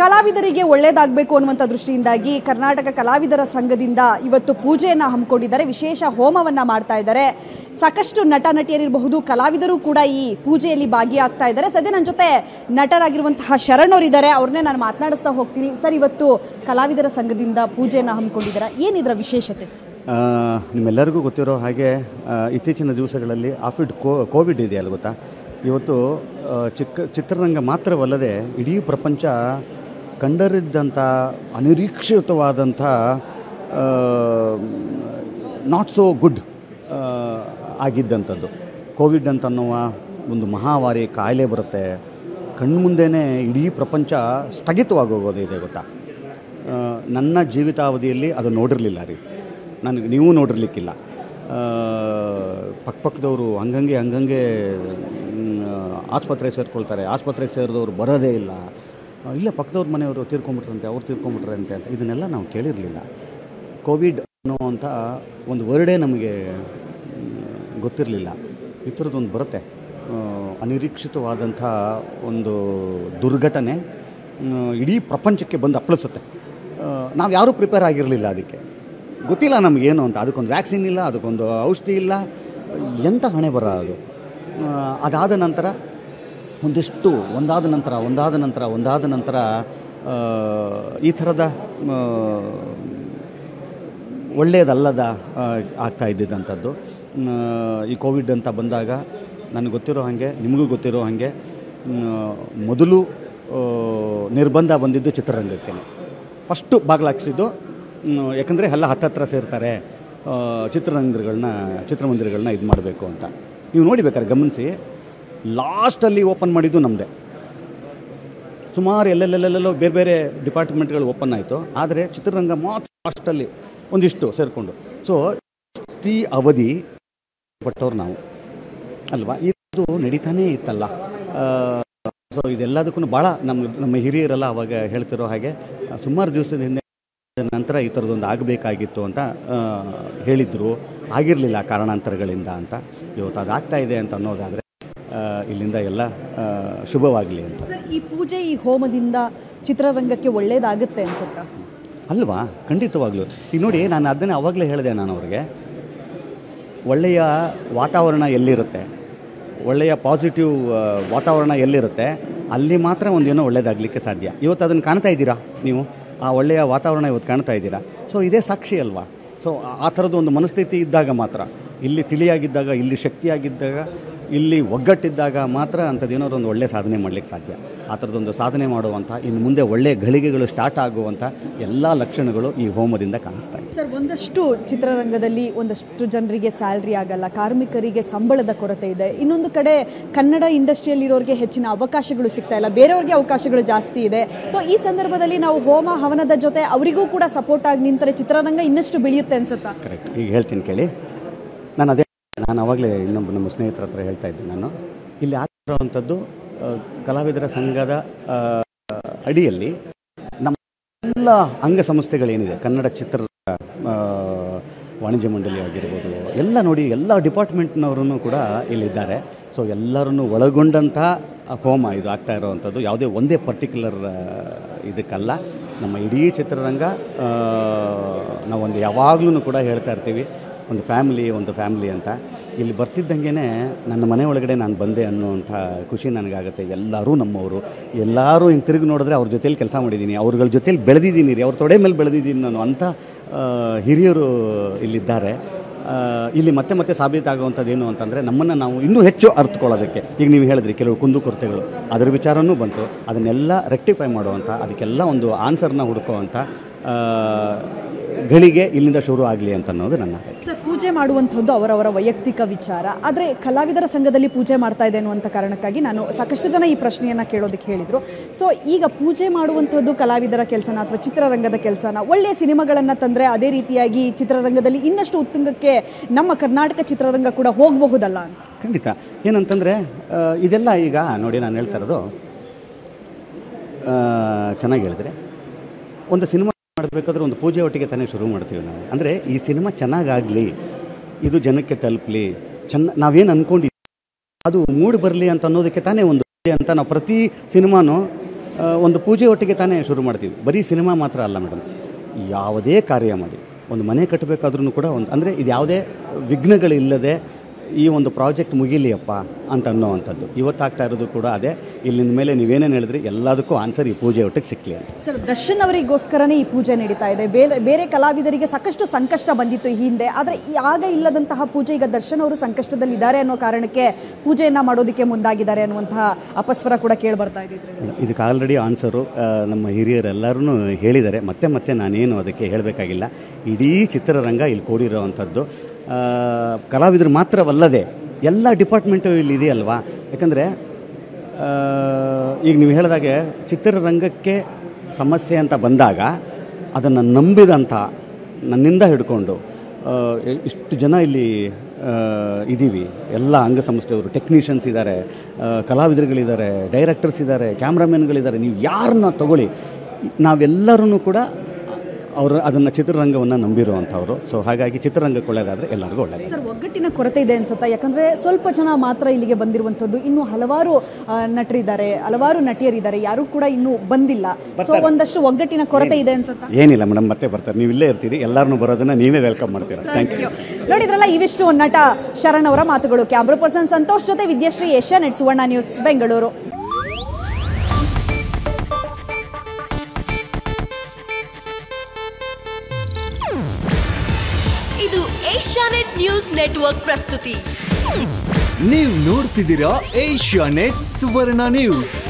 ಕಲಾವಿದರಿಗೆ ಒಳ್ಳೇದಾಗಬೇಕು ಅನ್ನುವಂಥ ದೃಷ್ಟಿಯಿಂದಾಗಿ ಕರ್ನಾಟಕ ಕಲಾವಿದರ ಸಂಘದಿಂದ ಇವತ್ತು ಪೂಜೆಯನ್ನ ಹಮ್ಮಿಕೊಂಡಿದ್ದಾರೆ ವಿಶೇಷ ಹೋಮವನ್ನ ಮಾಡ್ತಾ ಇದ್ದಾರೆ ಸಾಕಷ್ಟು ನಟ ನಟಿಯರಿರಬಹುದು ಕಲಾವಿದರು ಕೂಡ ಈ ಪೂಜೆಯಲ್ಲಿ ಭಾಗಿಯಾಗ್ತಾ ಇದ್ದಾರೆ ಸದ್ಯ ನನ್ನ ಜೊತೆ ನಟರಾಗಿರುವಂತಹ ಶರಣವರಿದ್ದಾರೆ ಅವ್ರನ್ನೇ ನಾನು ಮಾತನಾಡಿಸ್ತಾ ಹೋಗ್ತೀನಿ ಸರ್ ಇವತ್ತು ಕಲಾವಿದರ ಸಂಘದಿಂದ ಪೂಜೆಯನ್ನ ಹಮ್ಮಿಕೊಂಡಿದ್ದಾರೆ ಏನಿದ್ರ ವಿಶೇಷತೆ ಆ, ನಿಮ್ಮೆಲ್ಲರಿಗೂ ಗೊತ್ತಿರೋ ಹಾಗೆ ಆ, ಇತ್ತೀಚಿನ ದಿವಸಗಳಲ್ಲಿ ಆಫಿಡ್ ಕೋ ಕೋವಿಡ್ ಇದೆಯಲ್ಲ ಗೊತ್ತಾ ಇವತ್ತು ಆ, ಚಿಕ್ಕ ಚಿತ್ರರಂಗ ಮಾತ್ರವಲ್ಲದೆ ಇಡೀ ಪ್ರಪಂಚ ಕಂಡರಿದ್ದಂಥ ಅನಿರೀಕ್ಷಿತವಾದಂಥ ನಾಟ್ ಸೋ ಗುಡ್ ಆಗಿದ್ದಂಥದ್ದು ಕೋವಿಡ್ ಅಂತ ಅನ್ನುವ ಒಂದು ಮಹಾಮಾರಿ ಕಾಯಿಲೆ ಬರುತ್ತೆ ಕಣ್ಮುಂದೆನೇ ಇಡೀ ಪ್ರಪಂಚ ಸ್ಥಗಿತವಾಗೋಗೋದಿದೆ ಗೊತ್ತಾ ಆ, ನನ್ನ ಜೀವಿತಾವಧಿಯಲ್ಲಿ ಅದು ನೋಡಿರಲಿಲ್ಲ ರೀ ನನಗೆ ನೀವು ನೋಡಿರ್ಲಿಕ್ಕಿಲ್ಲ ಆ, ಪಕ್ಕಪಕ್ಕದವರು ಹಂಗಂಗೆ ಹಂಗಂಗೆ ಆಸ್ಪತ್ರೆಗೆ ಸೇರ್ಕೊಳ್ತಾರೆ ಆಸ್ಪತ್ರೆಗೆ ಸೇರಿದವರು ಬರೋದೇ ಇಲ್ಲ ಆ, ಇಲ್ಲ ಪಕ್ಕದವ್ರ ಮನೆಯವರು ತೀರ್ಕೊಂಬಿಟ್ರಂತೆ ಅವ್ರು ತೀರ್ಕೊಂಬಿಟ್ರಂತೆ ಅಂತ ಇದನ್ನೆಲ್ಲ ನಾವು ಕೇಳಿರಲಿಲ್ಲ ಕೋವಿಡ್ ಅನ್ನೋವಂಥ ಒಂದು ವರ್ಡೇ ನಮಗೆ ಗೊತ್ತಿರಲಿಲ್ಲ ಈ ಥರದ್ದೊಂದು ಬರುತ್ತೆ ಆ, ಅನಿರೀಕ್ಷಿತವಾದಂಥ ಒಂದು ದುರ್ಘಟನೆ ಆ, ಇಡೀ ಪ್ರಪಂಚಕ್ಕೆ ಬಂದು ಅಪ್ಪಳಿಸುತ್ತೆ ನಾವು ಯಾರೂ ಪ್ರಿಪೇರ್ ಆಗಿರಲಿಲ್ಲ ಅದಕ್ಕೆ ಗೊತ್ತಿಲ್ಲ ನಮಗೇನು ಅಂತ ಅದಕ್ಕೊಂದು ವ್ಯಾಕ್ಸಿನ್ ಇಲ್ಲ ಅದಕ್ಕೊಂದು ಔಷಧಿ ಇಲ್ಲ ಎಂಥ ಹಣೆ ಬರ ಅದು ಆ, ಅದಾದ ನಂತರ ಒಂದಿಷ್ಟು ಒಂದಾದ ನಂತರ ಒಂದಾದ ನಂತರ ಒಂದಾದ ನಂತರ ಆ, ಈ ಥರದ ಆ, ಒಳ್ಳೆಯದಲ್ಲದ ಆ, ಆಗ್ತಾ ಇದ್ದಿದ್ದಂಥದ್ದು ಆ, ಈ ಕೋವಿಡ್ ಅಂತ ಬಂದಾಗ ನನಗೆ ಗೊತ್ತಿರೋ ಹಾಗೆ ನಿಮಗೂ ಗೊತ್ತಿರೋ ಹಾಗೆ ಮ್, ಮೊದಲು ಆ, ನಿರ್ಬಂಧ ಬಂದಿದ್ದು ಚಿತ್ರರಂಗಕ್ಕೆ ಫಸ್ಟು ಬಾಗಿಲಾಕ್ಸಿದ್ದು ಯಾಕಂದರೆ ಎಲ್ಲ ಹತ್ತತ್ರ ಸೇರ್ತಾರೆ ಆ, ಚಿತ್ರರಂಗಗಳನ್ನ ಚಿತ್ರಮಂದಿರಗಳನ್ನ ಇದು ಮಾಡಬೇಕು ಅಂತ ನೀವು ನೋಡಿ ಬೇಕಾದ್ರೆ ಗಮನಿಸಿ ಲಾಸ್ಟಲ್ಲಿ ಓಪನ್ ಮಾಡಿದ್ದು ನಮ್ಮದೇ ಸುಮಾರು ಎಲ್ಲೆಲ್ಲೆಲ್ಲೆಲ್ಲೋ ಬೇರೆ ಬೇರೆ ಡಿಪಾರ್ಟ್ಮೆಂಟ್ಗಳು ಓಪನ್ ಆಯಿತು ಆದರೆ ಚಿತ್ರರಂಗ ಮಾತ್ರ ಲಾಸ್ಟಲ್ಲಿ ಒಂದಿಷ್ಟು ಸೇರಿಕೊಂಡು ಸೊ ಪ್ರತಿ ಅವಧಿ ಪಟ್ಟವ್ರು ನಾವು ಅಲ್ವಾ ಇದು ನಡೀತಾನೇ ಇತ್ತಲ್ಲ ಸೊ ಇದೆಲ್ಲದಕ್ಕೂ ಭಾಳ ನಮ್ಮ ನಮ್ಮ ಹಿರಿಯರೆಲ್ಲ ಅವಾಗ ಹೇಳ್ತಿರೋ ಹಾಗೆ ಆ, ಸುಮಾರು ದಿವಸದ ಹಿಂದೆ ನಂತರ ಈ ಥರದೊಂದು ಆಗಬೇಕಾಗಿತ್ತು ಅಂತ ಆ, ಹೇಳಿದ್ರು ಆಗಿರಲಿಲ್ಲ ಕಾರಣಾಂತರಗಳಿಂದ ಅಂತ ಇವತ್ತು ಅದಾಗ್ತಾ ಇದೆ ಅಂತ ಅನ್ನೋದಾದರೆ ಇಲ್ಲಿಂದ ಎಲ್ಲ ಆ, ಶುಭವಾಗಲಿ ಅಂತ ಸರ್ ಈ ಪೂಜೆ ಈ ಹೋಮದಿಂದ ಚಿತ್ರರಂಗಕ್ಕೆ ಒಳ್ಳೇದಾಗುತ್ತೆ ಅನ್ಸುತ್ತಾ ಅಲ್ವಾ ಖಂಡಿತವಾಗ್ಲೂ ಈಗ ನೋಡಿ ನಾನು ಅದನ್ನೇ ಅವಾಗಲೇ ಹೇಳಿದೆ ನಾನು ಅವ್ರಿಗೆ ಒಳ್ಳೆಯ ವಾತಾವರಣ ಎಲ್ಲಿರುತ್ತೆ ಒಳ್ಳೆಯ ಪಾಸಿಟಿವ್ ವಾತಾವರಣ ಎಲ್ಲಿರುತ್ತೆ ಅಲ್ಲಿ ಮಾತ್ರ ಒಂದೇನೋ ಒಳ್ಳೇದಾಗಲಿಕ್ಕೆ ಸಾಧ್ಯ ಇವತ್ತು ಅದನ್ನು ಕಾಣ್ತಾ ಇದ್ದೀರಾ ನೀವು ಆ ಒಳ್ಳೆಯ ವಾತಾವರಣ ಇವತ್ತು ಕಾಣ್ತಾ ಇದ್ದೀರಾ ಸೊ ಇದೇ ಸಾಕ್ಷಿ ಅಲ್ವಾ ಸೊ ಆ ಥರದ್ದು ಒಂದು ಮನಸ್ಥಿತಿ ಇದ್ದಾಗ ಮಾತ್ರ ಇಲ್ಲಿ ತಿಳಿಯಾಗಿದ್ದಾಗ ಇಲ್ಲಿ ಶಕ್ತಿಯಾಗಿದ್ದಾಗ ಇಲ್ಲಿ ಒಗ್ಗಟ್ಟಿದ್ದಾಗ ಮಾತ್ರ ಅಂಥದ್ದೇನಾದ್ರು ಒಂದು ಒಳ್ಳೆಯ ಸಾಧನೆ ಮಾಡಲಿಕ್ಕೆ ಸಾಧ್ಯ ಆ ಥರದೊಂದು ಸಾಧನೆ ಮಾಡುವಂಥ ಇನ್ನು ಮುಂದೆ ಒಳ್ಳೆಯ ಘಳಿಗೆಗಳು ಸ್ಟಾರ್ಟ್ ಆಗುವಂಥ ಎಲ್ಲ ಲಕ್ಷಣಗಳು ಈ ಹೋಮದಿಂದ ಕಾಣಿಸ್ತಾ ಇದೆ ಸರ್ ಒಂದಷ್ಟು ಚಿತ್ರರಂಗದಲ್ಲಿ ಒಂದಷ್ಟು ಜನರಿಗೆ ಸ್ಯಾಲ್ರಿ ಆಗಲ್ಲ ಕಾರ್ಮಿಕರಿಗೆ ಸಂಬಳದ ಕೊರತೆ ಇದೆ ಇನ್ನೊಂದು ಕಡೆ ಕನ್ನಡ ಇಂಡಸ್ಟ್ರಿಯಲ್ಲಿರೋರಿಗೆ ಹೆಚ್ಚಿನ ಅವಕಾಶಗಳು ಸಿಗ್ತಾ ಇಲ್ಲ ಬೇರೆಯವ್ರಿಗೆ ಅವಕಾಶಗಳು ಜಾಸ್ತಿ ಇದೆ ಸೊ ಈ ಸಂದರ್ಭದಲ್ಲಿ ನಾವು ಹೋಮ ಹವನದ ಜೊತೆ ಅವರಿಗೂ ಕೂಡ ಸಪೋರ್ಟ್ ಆಗಿ ನಿಂತರೆ ಚಿತ್ರರಂಗ ಇನ್ನಷ್ಟು ಬೆಳೆಯುತ್ತೆ ಅನ್ಸುತ್ತಾ ಕರೆಕ್ಟ್ ಈಗ ಹೇಳ್ತೀನಿ ಕೇಳಿ ನಾನು ಅದೇ ನಾನು ಆವಾಗಲೇ ಇನ್ನೊಬ್ಬ ನಮ್ಮ ಸ್ನೇಹಿತರ ಹತ್ರ ಹೇಳ್ತಾ ಇದ್ದೆ ನಾನು ಇಲ್ಲಿ ಆಗ್ತಿರೋವಂಥದ್ದು ಆ, ಕಲಾವಿದರ ಸಂಘದ ಆ, ಅಡಿಯಲ್ಲಿ ನಮ್ಮ ಎಲ್ಲ ಅಂಗಸಂಸ್ಥೆಗಳೇನಿದೆ ಕನ್ನಡ ಚಿತ್ರ ಆ, ವಾಣಿಜ್ಯ ಮಂಡಳಿ ಆಗಿರ್ಬೋದು ಎಲ್ಲ ನೋಡಿ ಎಲ್ಲ ಡಿಪಾರ್ಟ್ಮೆಂಟ್ನವರು ಕೂಡ ಇಲ್ಲಿದ್ದಾರೆ ಸೊ ಎಲ್ಲರನ್ನು ಒಳಗೊಂಡಂಥ ಹೋಮ ಇದು ಆಗ್ತಾ ಇರೋವಂಥದ್ದು ಯಾವುದೇ ಒಂದೇ ಪರ್ಟಿಕ್ಯುಲರ್ ಇದಕ್ಕಲ್ಲ ನಮ್ಮ ಇಡೀ ಚಿತ್ರರಂಗ ಆ, ನಾವೊಂದು ಯಾವಾಗಲೂ ಕೂಡ ಹೇಳ್ತಾ ಇರ್ತೀವಿ ಒಂದು ಫ್ಯಾಮಿಲಿ ಒಂದು ಫ್ಯಾಮಿಲಿ ಅಂತ ಇಲ್ಲಿ ಬರ್ತಿದ್ದಂಗೆ ನನ್ನ ಮನೆ ಒಳಗಡೆ ನಾನು ಬಂದೆ ಅನ್ನುವಂಥ ಖುಷಿ ನನಗಾಗುತ್ತೆ ಎಲ್ಲರೂ ನಮ್ಮವರು ಎಲ್ಲರೂ ಹಿಂಗೆ ತಿರುಗಿ ನೋಡಿದ್ರೆ ಅವ್ರ ಜೊತೇಲಿ ಕೆಲಸ ಮಾಡಿದ್ದೀನಿ ಅವ್ರಗಳ ಜೊತೇಲಿ ಬೆಳೆದಿದ್ದೀನಿ ರೀ ಅವ್ರ ತೊಡೆ ಮೇಲೆ ಬೆಳೆದಿದ್ದೀನಿ ನಾನು ಅಂಥ ಆ, ಹಿರಿಯರು ಇಲ್ಲಿದ್ದಾರೆ ಆ, ಇಲ್ಲಿ ಮತ್ತೆ ಮತ್ತೆ ಸಾಬೀತಾಗುವಂಥದ್ದು ಏನು ಅಂತಂದರೆ ನಮ್ಮನ್ನು ನಾವು ಇನ್ನೂ ಹೆಚ್ಚು ಅರ್ಥಕೊಳ್ಳೋದಕ್ಕೆ ಈಗ ನೀವು ಹೇಳಿದ್ರಿ ಕೆಲವು ಕುಂದುಕೊರತೆಗಳು ಅದರ ವಿಚಾರನೂ ಬಂತು ಅದನ್ನೆಲ್ಲ ರೆಕ್ಟಿಫೈ ಮಾಡುವಂಥ ಅದಕ್ಕೆಲ್ಲ ಒಂದು ಆನ್ಸರ್ನ ಹುಡುಕುವಂಥ ಆ, ಗಳಿಗೆ ಇಲ್ಲಿಂದ ಶುರು ಆಗಲಿ ಅಂತ ಅನ್ನೋದು ನನ್ನ ಆಸೆ. ಸರ್ ಪೂಜೆ ಮಾಡುವಂಥದ್ದು ಅವರವರ ವೈಯಕ್ತಿಕ ವಿಚಾರ ಆದರೆ ಕಲಾವಿದರ ಸಂಘದಲ್ಲಿ ಪೂಜೆ ಮಾಡ್ತಾ ಇದೆ ಅನ್ನುವಂಥ ಕಾರಣಕ್ಕಾಗಿ ನಾನು ಸಾಕಷ್ಟು ಜನ ಈ ಪ್ರಶ್ನೆಯನ್ನು ಕೇಳೋದಕ್ಕೆ ಹೇಳಿದರು ಸೊ ಈಗ ಪೂಜೆ ಮಾಡುವಂಥದ್ದು ಕಲಾವಿದರ ಕೆಲಸನ ಅಥವಾ ಚಿತ್ರರಂಗದ ಕೆಲಸನ ಒಳ್ಳೆಯ ಸಿನಿಮಾಗಳನ್ನು ತಂದರೆ ಅದೇ ರೀತಿಯಾಗಿ ಚಿತ್ರರಂಗದಲ್ಲಿ ಇನ್ನಷ್ಟು ಉತ್ತುಂಗಕ್ಕೆ ನಮ್ಮ ಕರ್ನಾಟಕ ಚಿತ್ರರಂಗ ಕೂಡ ಹೋಗಬಹುದಲ್ಲ ಅಂತ ಖಂಡಿತ ಏನಂತಂದರೆ ಇದೆಲ್ಲ ಈಗ ನೋಡಿ ನಾನು ಹೇಳ್ತಾ ಇರೋದು ಆ, ಚೆನ್ನಾಗಿ ಹೇಳಿದ್ರೆ ಒಂದು ಸಿನಿಮಾ ಮಾಡಬೇಕಾದ್ರೆ ಒಂದು ಪೂಜೆ ಒಟ್ಟಿಗೆ ತಾನೇ ಶುರು ಮಾಡ್ತೀವಿ ನಾವು ಅಂದರೆ ಈ ಸಿನಿಮಾ ಚೆನ್ನಾಗಾಗಲಿ ಇದು ಜನಕ್ಕೆ ತಲುಪಲಿ ಚೆನ್ನ ನಾವೇನು ಅಂದ್ಕೊಂಡಿದ್ದೀವಿ ಅದು ಮೂಡಿ ಬರಲಿ ಅಂತ ಅನ್ನೋದಕ್ಕೆ ತಾನೇ ಒಂದು ಪೂಜೆ ಅಂತ ನಾವು ಪ್ರತಿ ಸಿನಿಮಾನು ಆ, ಒಂದು ಪೂಜೆ ಒಟ್ಟಿಗೆ ತಾನೇ ಶುರು ಮಾಡ್ತೀವಿ ಬರೀ ಸಿನಿಮಾ ಮಾತ್ರ ಅಲ್ಲ ಮೇಡಮ್ ಯಾವುದೇ ಕಾರ್ಯ ಮಾಡಿ ಒಂದು ಮನೆ ಕಟ್ಟಬೇಕಾದ್ರೂ ಕೂಡ ಒಂದು ಅಂದರೆ ಇದು ಯಾವುದೇ ವಿಘ್ನಗಳಿಲ್ಲದೆ ಈ ಒಂದು ಪ್ರಾಜೆಕ್ಟ್ ಮುಗಿಲಿಯಪ್ಪ ಅಂತ ಅನ್ನೋವಂಥದ್ದು ಇವತ್ತಾಗ್ತಾ ಇರೋದು ಕೂಡ ಅದೇ ಇಲ್ಲಿನ ಮೇಲೆ ನೀವೇನೇನು ಹೇಳಿದ್ರಿ ಎಲ್ಲದಕ್ಕೂ ಆನ್ಸರ್ ಈ ಪೂಜೆ ಒಟ್ಟಿಗೆ ಸಿಕ್ಕಲಿ ಅಂತ ಸರ್ ದರ್ಶನ್ ಅವರಿಗೋಸ್ಕರನೇ ಈ ಪೂಜೆ ನಡೀತಾ ಇದೆ ಬೇರೆ ಬೇರೆ ಕಲಾವಿದರಿಗೆ ಸಾಕಷ್ಟು ಸಂಕಷ್ಟ ಬಂದಿತ್ತು ಈ ಹಿಂದೆ ಆದರೆ ಈ ಆಗ ಇಲ್ಲದಂತಹ ಪೂಜೆ ಈಗ ದರ್ಶನ್ ಅವರು ಸಂಕಷ್ಟದಲ್ಲಿದ್ದಾರೆ ಅನ್ನೋ ಕಾರಣಕ್ಕೆ ಪೂಜೆಯನ್ನ ಮಾಡೋದಕ್ಕೆ ಮುಂದಾಗಿದ್ದಾರೆ ಅನ್ನುವಂತಹ ಅಪಸ್ವರ ಕೂಡ ಕೇಳಿ ಬರ್ತಾ ಇದೆ ಇದ್ರಲ್ಲಿ. ಇದಕ್ಕೆ ಆಲ್ರೆಡಿ ಆನ್ಸರು ನಮ್ಮ ಹಿರಿಯರೆಲ್ಲರೂ ಹೇಳಿದ್ದಾರೆ ಮತ್ತೆ ಮತ್ತೆ ನಾನೇನು ಅದಕ್ಕೆ ಹೇಳಬೇಕಾಗಿಲ್ಲ ಇಡೀ ಚಿತ್ರರಂಗ ಇಲ್ಲಿ ಕೂಡಿರೋವಂಥದ್ದು ಆ, ಕಲಾವಿದರು ಮಾತ್ರವಲ್ಲದೆ ಎಲ್ಲ ಡಿಪಾರ್ಟ್ಮೆಂಟು ಇಲ್ಲಿ ಇದೆಯಲ್ವಾ ಯಾಕಂದರೆ ಈಗ ನೀವು ಹೇಳಿದಾಗೆ ಚಿತ್ರರಂಗಕ್ಕೆ ಸಮಸ್ಯೆ ಅಂತ ಬಂದಾಗ ಅದನ್ನು ನಂಬಿದಂಥ ನನ್ನಿಂದ ಹಿಡ್ಕೊಂಡು ಆ, ಇಷ್ಟು ಜನ ಇಲ್ಲಿ ಆ, ಇದ್ದೀವಿ ಎಲ್ಲ ಅಂಗಸಂಸ್ಥೆಯವರು ಟೆಕ್ನಿಷಿಯನ್ಸ್ ಇದ್ದಾರೆ ಆ, ಕಲಾವಿದರುಗಳಿದ್ದಾರೆ ಡೈರೆಕ್ಟರ್ಸ್ ಇದ್ದಾರೆ ಕ್ಯಾಮ್ರಾಮನ್ಗಳಿದ್ದಾರೆ ನೀವು ಯಾರನ್ನ ತಗೊಳ್ಳಿ ನಾವೆಲ್ಲರೂ ಕೂಡ ಅವರು ಅದನ್ನು ಚಿತ್ರರಂಗವನ್ನು ನಂಬಿರುವಂಥವ್ರು ಸೊ ಹಾಗಾಗಿ ಚಿತ್ರರಂಗಕ್ಕೆ ಒಳ್ಳೆಯದಾದರೆ ಎಲ್ಲರಿಗೂ ಒಳ್ಳೆಯದು ಸರ್ ಒಗ್ಗಟ್ಟಿನ ಕೊರತೆ ಇದೆ ಅನ್ಸುತ್ತಾ ಯಾಕಂದ್ರೆ ಸ್ವಲ್ಪ ಜನ ಮಾತ್ರ ಇಲ್ಲಿಗೆ ಬಂದಿರುವಂತದ್ದು ಇನ್ನು ಹಲವಾರು ಆ, ನಟರಿದ್ದಾರೆ ಹಲವಾರು ನಟಿಯರಿದ್ದಾರೆ ಯಾರು ಕೂಡ ಇನ್ನೂ ಬಂದಿಲ್ಲ ಸೊ ಒಂದಷ್ಟು ಒಗ್ಗಟ್ಟಿನ ಕೊರತೆ ಇದೆ ಅನ್ಸುತ್ತಾ ಏನಿಲ್ಲ ಮೇಡಮ್ ಮತ್ತೆ ಬರ್ತಾರೆ ನೀವು ಇಲ್ಲೇ ಇರ್ತೀರಿ ಎಲ್ಲರನ್ನೂ ಬರೋದನ್ನು ನೀವೇ ವೆಲ್ಕಮ್ ಮಾಡ್ತೀರಾ ಥ್ಯಾಂಕ್ ಯು ನೋಡಿದ್ರಲ್ಲ ಇವಿಷ್ಟು ನಟ ಶರಣ್ ಅವರ ಮಾತುಗಳು ಕ್ಯಾಮ್ರಾ ಪರ್ಸನ್ ಸಂತೋಷ್ ಜೊತೆ ವಿದ್ಯಾಶ್ರೀ ಏಷ್ಯಾ ನೆಟ್ ಸುವರ್ಣ ನ್ಯೂಸ್ ಬೆಂಗಳೂರು ಇದು ಏಷ್ಯಾನೆಟ್ ನ್ಯೂಸ್ ನೆಟ್ವರ್ಕ್ ಪ್ರಸ್ತುತಿ ನೀವು ನೋಡ್ತಿದ್ದೀರಾ ಏಷ್ಯಾ ನೆಟ್ ಸುವರ್ಣ ನ್ಯೂಸ್